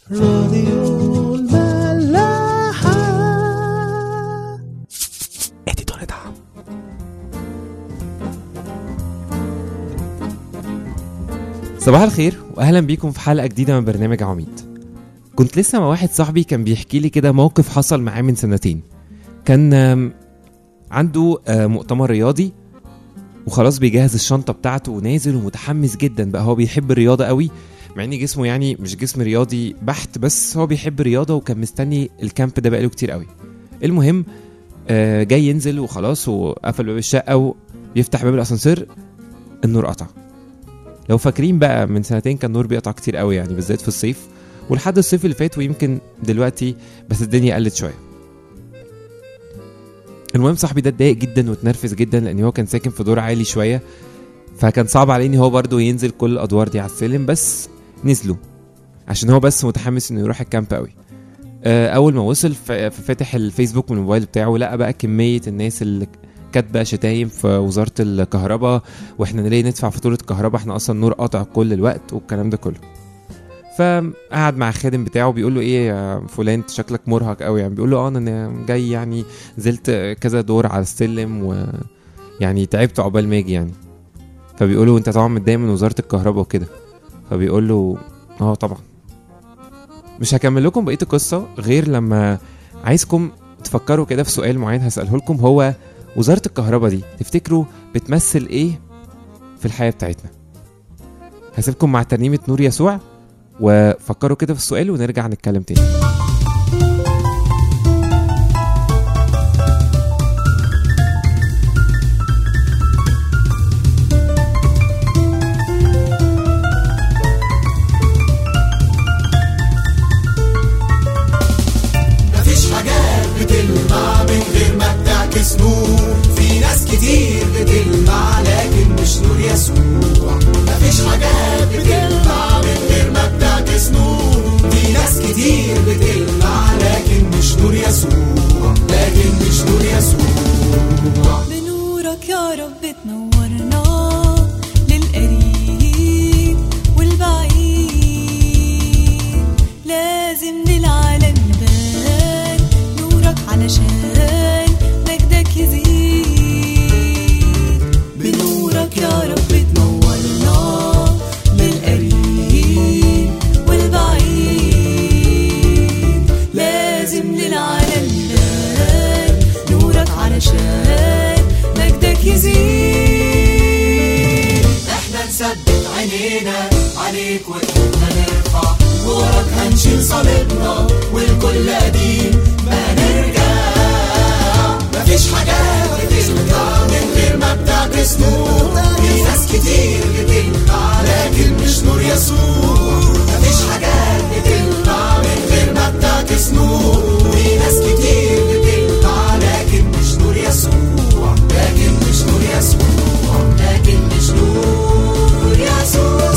راديو الملاحة اديتور دعم صباح الخير واهلا بيكم في حلقه جديده من برنامج عميد كنت لسه مع واحد صاحبي كان بيحكي لي كده موقف حصل معاه من سنتين كان آم، عنده آه، مؤتمر رياضي وخلاص بيجهز الشنطه بتاعته ونازل ومتحمس جدا بقى هو بيحب الرياضه قوي مع ان جسمه يعني مش جسم رياضي بحت بس هو بيحب الرياضه وكان مستني الكامب ده بقاله كتير قوي المهم آه، جاي ينزل وخلاص وقفل باب الشقه ويفتح باب الاسانسير النور قطع لو فاكرين بقى من سنتين كان النور بيقطع كتير قوي يعني بالذات في الصيف ولحد الصيف اللي فات ويمكن دلوقتي بس الدنيا قلت شويه المهم صاحبي ده اتضايق جدا واتنرفز جدا لان هو كان ساكن في دور عالي شويه فكان صعب عليه ان هو برضه ينزل كل الادوار دي على السلم بس نزلوا عشان هو بس متحمس انه يروح الكامب قوي آه، اول ما وصل ف- ففتح الفيسبوك من الموبايل بتاعه لقى بقى كميه الناس اللي كاتبه شتايم في وزاره الكهرباء واحنا ليه ندفع فاتوره كهرباء احنا اصلا نور قاطع كل الوقت والكلام ده كله فقعد مع الخادم بتاعه بيقول له ايه يا فلان انت شكلك مرهق قوي يعني بيقول له اه انا جاي يعني نزلت كذا دور على السلم و يعني تعبت عقبال ما اجي يعني فبيقول له انت طبعا متضايق من وزاره الكهرباء وكده فبيقول له اه طبعا مش هكمل لكم بقيه القصه غير لما عايزكم تفكروا كده في سؤال معين هساله لكم هو وزاره الكهرباء دي تفتكروا بتمثل ايه في الحياه بتاعتنا هسيبكم مع ترنيمه نور يسوع وفكروا كده في السؤال ونرجع نتكلم تاني مفيش حاجات بتلمع من غير ما بتعكس نور في ناس كتير بتلمع لكن مش نور يسوع مفيش حاجات بتلمع من غير ما بتعكس نور في ناس كتير بتلمع لكن مش نور يسوع لكن مش نور يسوع بنورك يا رب تنورنا للقريب والبعيد لازم للعالم يبان نورك علشان مجدك يزيد بنورك يا رب تنورنا للقريب والبعيد لازم للعالم يبان نورك علشان مجدك يزيد احنا نثبت عينينا عليك وقتنا نرفع وراك هنشيل صليبنا والكل قديم ما نرجع مفيش حاجات بتلمع من غير ما بتعكس نور في ناس كتير بتلمع لكن مش نور يسوع مفيش حاجات بتلمع من غير ما بتعكس نور في ناس كتير بتلمع لكن مش نور يسوع لكن مش نور يسوع لكن مش نور يسوع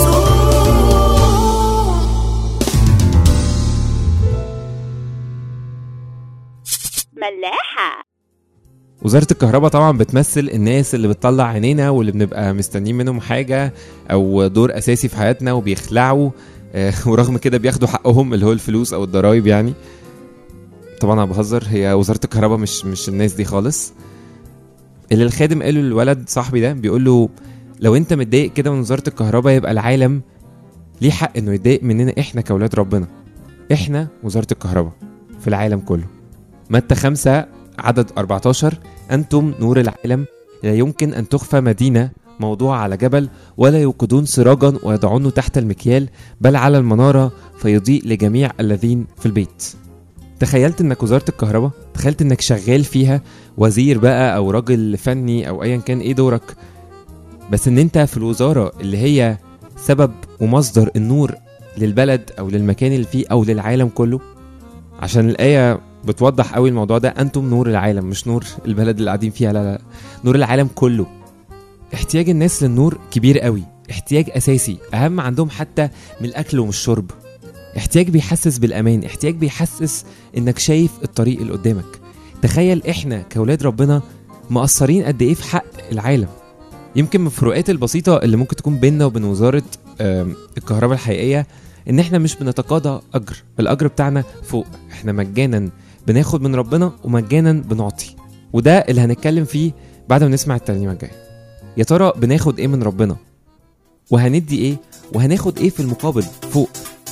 ملاحة وزارة الكهرباء طبعا بتمثل الناس اللي بتطلع عينينا واللي بنبقى مستنيين منهم حاجة أو دور أساسي في حياتنا وبيخلعوا آه، ورغم كده بياخدوا حقهم اللي هو الفلوس أو الضرايب يعني طبعا أنا بهزر هي وزارة الكهرباء مش مش الناس دي خالص اللي الخادم قاله للولد صاحبي ده بيقول له لو انت متضايق كده من وزارة الكهرباء يبقى العالم ليه حق انه يتضايق مننا احنا كاولاد ربنا احنا وزارة الكهرباء في العالم كله متى خمسة عدد 14 أنتم نور العالم لا يمكن أن تخفى مدينة موضوعة على جبل ولا يوقدون سراجا ويضعونه تحت المكيال بل على المنارة فيضيء لجميع الذين في البيت تخيلت انك وزارة الكهرباء تخيلت انك شغال فيها وزير بقى او راجل فني او ايا كان ايه دورك بس ان انت في الوزارة اللي هي سبب ومصدر النور للبلد او للمكان اللي فيه او للعالم كله عشان الآية بتوضح قوي الموضوع ده انتم نور العالم مش نور البلد اللي قاعدين فيها لا لا نور العالم كله احتياج الناس للنور كبير قوي احتياج اساسي اهم عندهم حتى من الاكل ومن الشرب احتياج بيحسس بالامان احتياج بيحسس انك شايف الطريق اللي قدامك تخيل احنا كاولاد ربنا مقصرين قد ايه في حق العالم يمكن من الفروقات البسيطه اللي ممكن تكون بيننا وبين وزاره آم، الكهرباء الحقيقيه ان احنا مش بنتقاضى اجر الاجر بتاعنا فوق احنا مجانا بناخد من ربنا ومجانا بنعطي وده اللي هنتكلم فيه بعد ما نسمع الترنيمه الجايه يا ترى بناخد ايه من ربنا وهندي ايه وهناخد ايه في المقابل فوق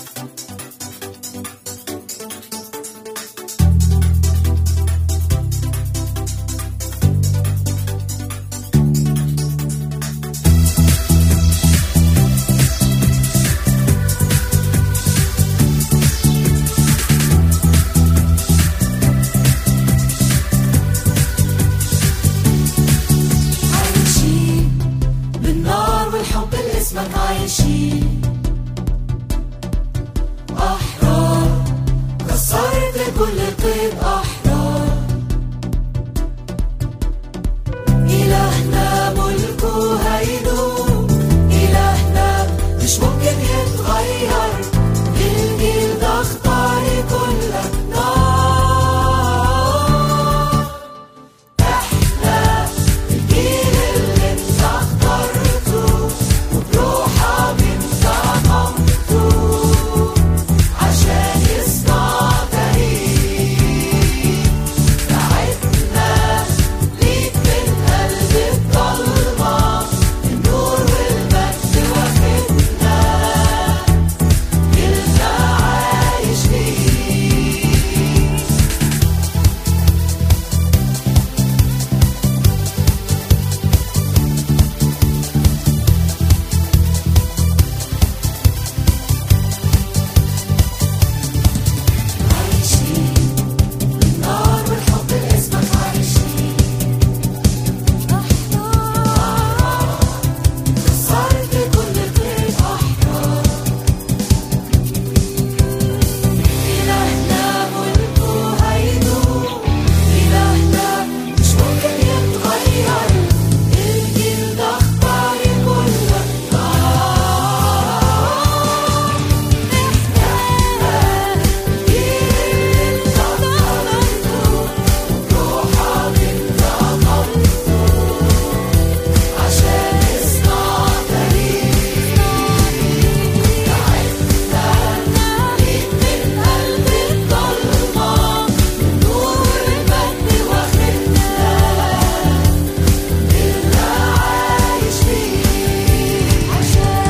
عايشين بالنار والحب اللي اسمك عايشين أحرار كسرت كل قيد أحرار إلهنا ملكه هيدوم إلهنا مش ممكن يتغير الجيل ده اختار كلك نار احنا الجيل اللي انت اخترته وبروحك انت قمته عشان يصنع تاريخ بعتنا ليك من قلب الضلمة النور والمجد واخدنا جيلنا عايش فيه عايشين بالنار والحب اللي اسمك عايشين أحرار كسرت كل قيد أحرار إلهنا ملكه هيدوم إلهنا مش ممكن يتغير الجيل ده اختار كل عشان يصنع تاريخ بعتنا ليك من قلب الضلمة نور المجد واخدنا جيلنا عايش فيه عشان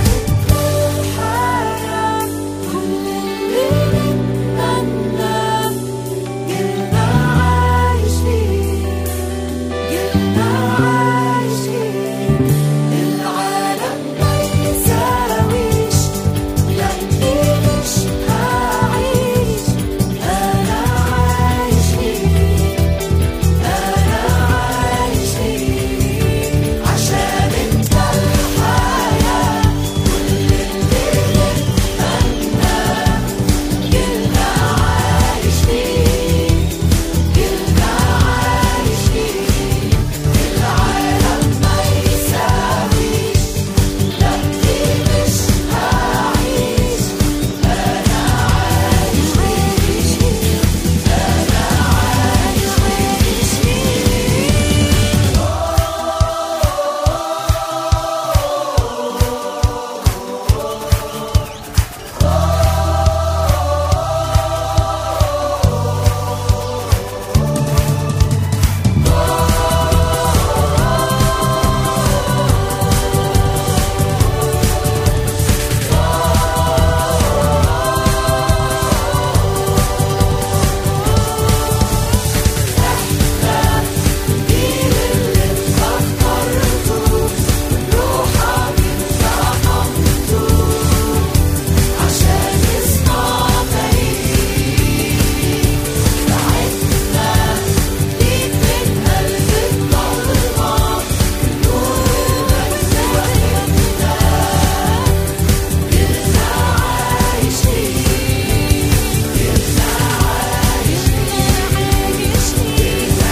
الحياة كل اللي نتمنى جيلنا عايش فيه جيلنا عايش فيه العالم ما يساويش لأني مش هعيش أنا عايش فيه أنا عايش فيه عشان أنت الحياة كل اللي نتمنى جيلنا عايش فيه جيلنا عايش فيه العالم ما يساويش لأني مش هعيش أنا عايش فيه أنا عايش فيه الجيل اللي اخترته روحك انت قمته عشان يصنع تاريخ بعتنا ليك من قلب الضلمة نور المجد واخدنا جيلنا عايش فيه جيلنا عايش فيه جيلنا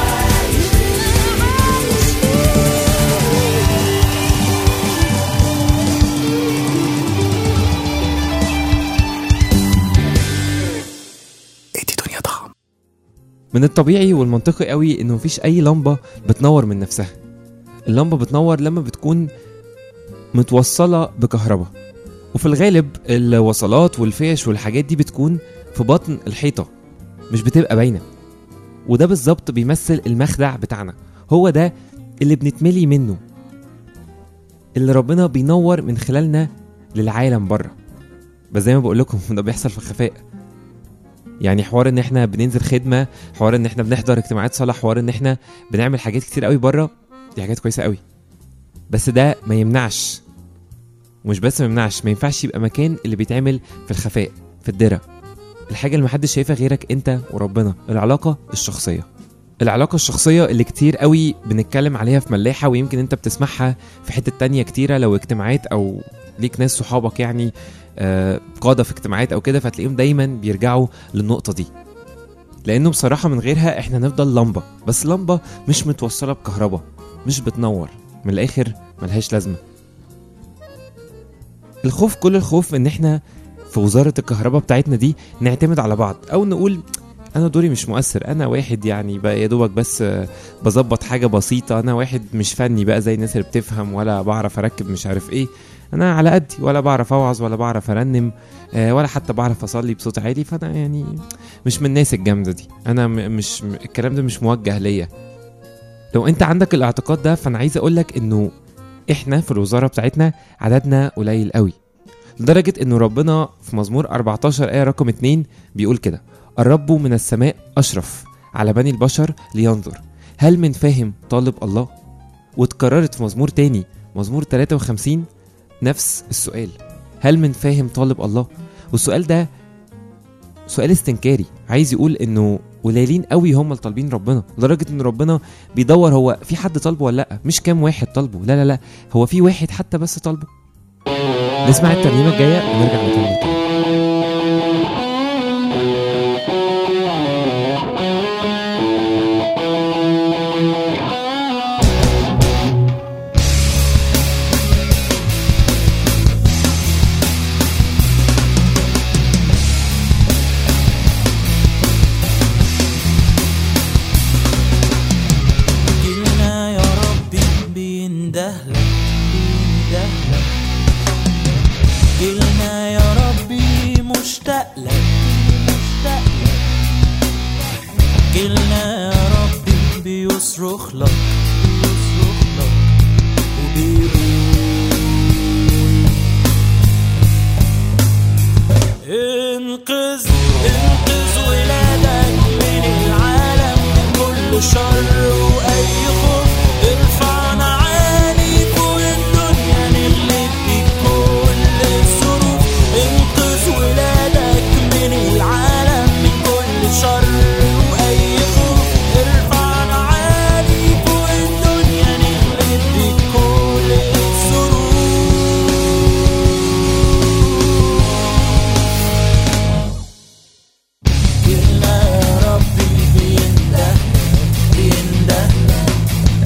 ادي دنيا طعم من الطبيعي والمنطقي قوي انه مفيش اي لمبه بتنور من نفسها اللمبه بتنور لما بتكون متوصله بكهرباء وفي الغالب الوصلات والفيش والحاجات دي بتكون في بطن الحيطة مش بتبقى باينة وده بالظبط بيمثل المخدع بتاعنا هو ده اللي بنتملي منه اللي ربنا بينور من خلالنا للعالم بره بس زي ما بقول لكم ده بيحصل في الخفاء يعني حوار ان احنا بننزل خدمه حوار ان احنا بنحضر اجتماعات صلاه حوار ان احنا بنعمل حاجات كتير قوي بره دي حاجات كويسه قوي بس ده ما يمنعش ومش بس ما يمنعش ما ينفعش يبقى مكان اللي بيتعمل في الخفاء في الدرة الحاجة اللي محدش شايفها غيرك انت وربنا العلاقة الشخصية العلاقة الشخصية اللي كتير قوي بنتكلم عليها في ملاحة ويمكن انت بتسمعها في حتة تانية كتيرة لو اجتماعات او ليك ناس صحابك يعني آه، قادة في اجتماعات او كده فتلاقيهم دايما بيرجعوا للنقطة دي لانه بصراحة من غيرها احنا نفضل لمبة بس لمبة مش متوصلة بكهرباء مش بتنور من الاخر ملهاش لازمة الخوف كل الخوف ان احنا في وزارة الكهرباء بتاعتنا دي نعتمد على بعض او نقول انا دوري مش مؤثر انا واحد يعني بقى يا دوبك بس آه، بظبط حاجة بسيطة انا واحد مش فني بقى زي الناس اللي بتفهم ولا بعرف اركب مش عارف ايه انا على قدي ولا بعرف اوعظ ولا بعرف ارنم آه، ولا حتى بعرف اصلي بصوت عالي فانا يعني مش من الناس الجامدة دي انا م- مش م- الكلام ده مش موجه ليا لو انت عندك الاعتقاد ده فانا عايز اقولك انه احنا في الوزاره بتاعتنا عددنا قليل قوي لدرجه انه ربنا في مزمور 14 ايه رقم 2 بيقول كده الرب من السماء اشرف على بني البشر لينظر هل من فاهم طالب الله واتكررت في مزمور تاني مزمور 53 نفس السؤال هل من فاهم طالب الله والسؤال ده سؤال استنكاري عايز يقول انه قليلين قوي هم اللي طالبين ربنا لدرجه ان ربنا بيدور هو في حد طالبه ولا لا مش كام واحد طالبه لا لا لا هو في واحد حتى بس طالبه نسمع الترنيمه الجايه ونرجع نكمل تاني جيلنا يا ربي بيندهلك بيندهلك جيلنا يا ربي مشتاق لك مشتاق لك جيلنا يا ربي بيصرخ لك بيصرخ لك وبيقول انقذ انقذ ولادك من العالم من كل شر واي خوف ارفعنا عالي فوق الدنيا نغلب بيك كل الظروف انقذ ولادك من العالم من كل شر واي خوف ارفعنا عالي فوق الدنيا نغلب بيك كل الظروف جيلنا يا ربي بينده بينده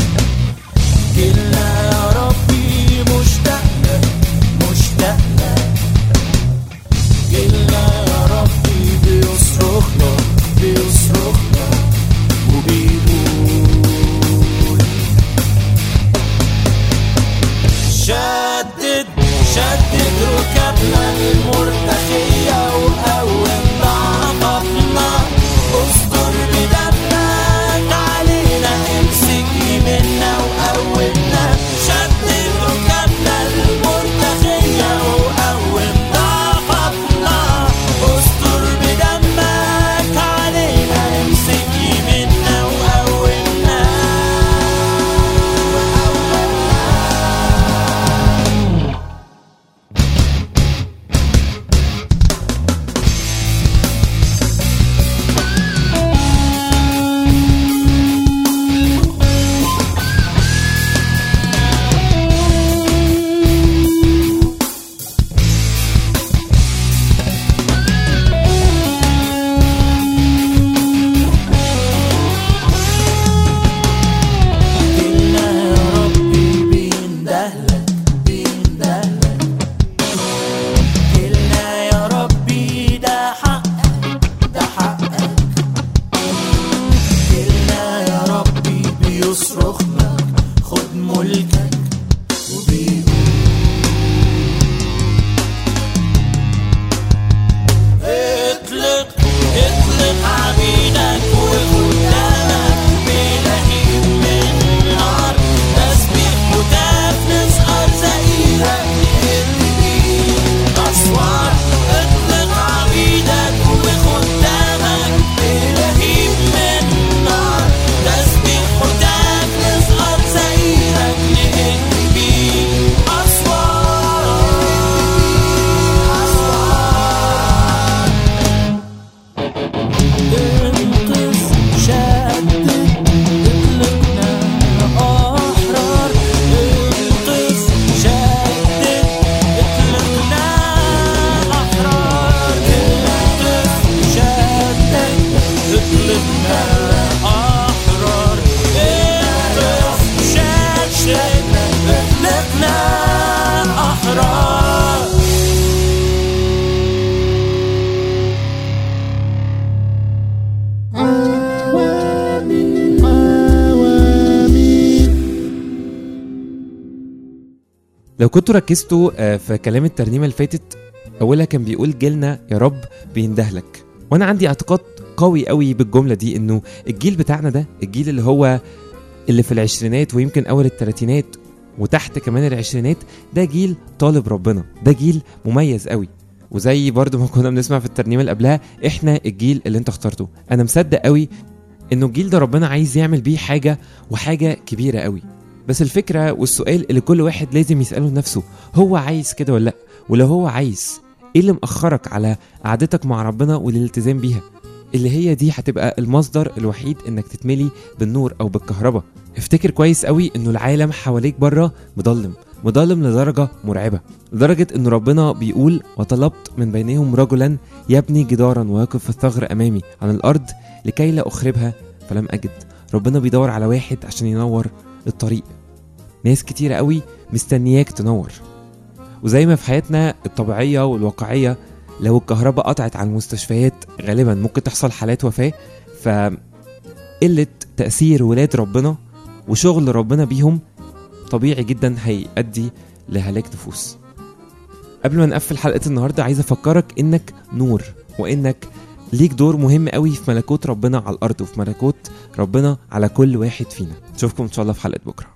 لو كنتوا ركزتوا آه، في كلام الترنيمه اللي فاتت اولها كان بيقول جيلنا يا رب بيندهلك وانا عندي اعتقاد قوي قوي بالجمله دي انه الجيل بتاعنا ده الجيل اللي هو اللي في العشرينات ويمكن اول الثلاثينات وتحت كمان العشرينات ده جيل طالب ربنا ده جيل مميز قوي وزي برضو ما كنا بنسمع في الترنيمه اللي قبلها احنا الجيل اللي انت اخترته انا مصدق قوي انه الجيل ده ربنا عايز يعمل بيه حاجه وحاجه كبيره قوي بس الفكره والسؤال اللي كل واحد لازم يساله لنفسه هو عايز كده ولا لا ولو هو عايز ايه اللي مأخرك على قعدتك مع ربنا والالتزام بيها اللي هي دي هتبقى المصدر الوحيد انك تتملي بالنور او بالكهرباء افتكر كويس قوي انه العالم حواليك بره مضلم مضلم لدرجة مرعبة لدرجة ان ربنا بيقول وطلبت من بينهم رجلا يبني جدارا ويقف في الثغر امامي عن الارض لكي لا اخربها فلم اجد ربنا بيدور على واحد عشان ينور الطريق ناس كتيرة قوي مستنياك تنور وزي ما في حياتنا الطبيعية والواقعية لو الكهرباء قطعت على المستشفيات غالبا ممكن تحصل حالات وفاة فقلة تأثير ولاد ربنا وشغل ربنا بيهم طبيعي جدا هيؤدي لهلاك نفوس قبل ما نقفل حلقة النهاردة عايز أفكرك إنك نور وإنك ليك دور مهم قوي في ملكوت ربنا على الأرض وفي ملكوت ربنا على كل واحد فينا نشوفكم إن شاء الله في حلقة بكرة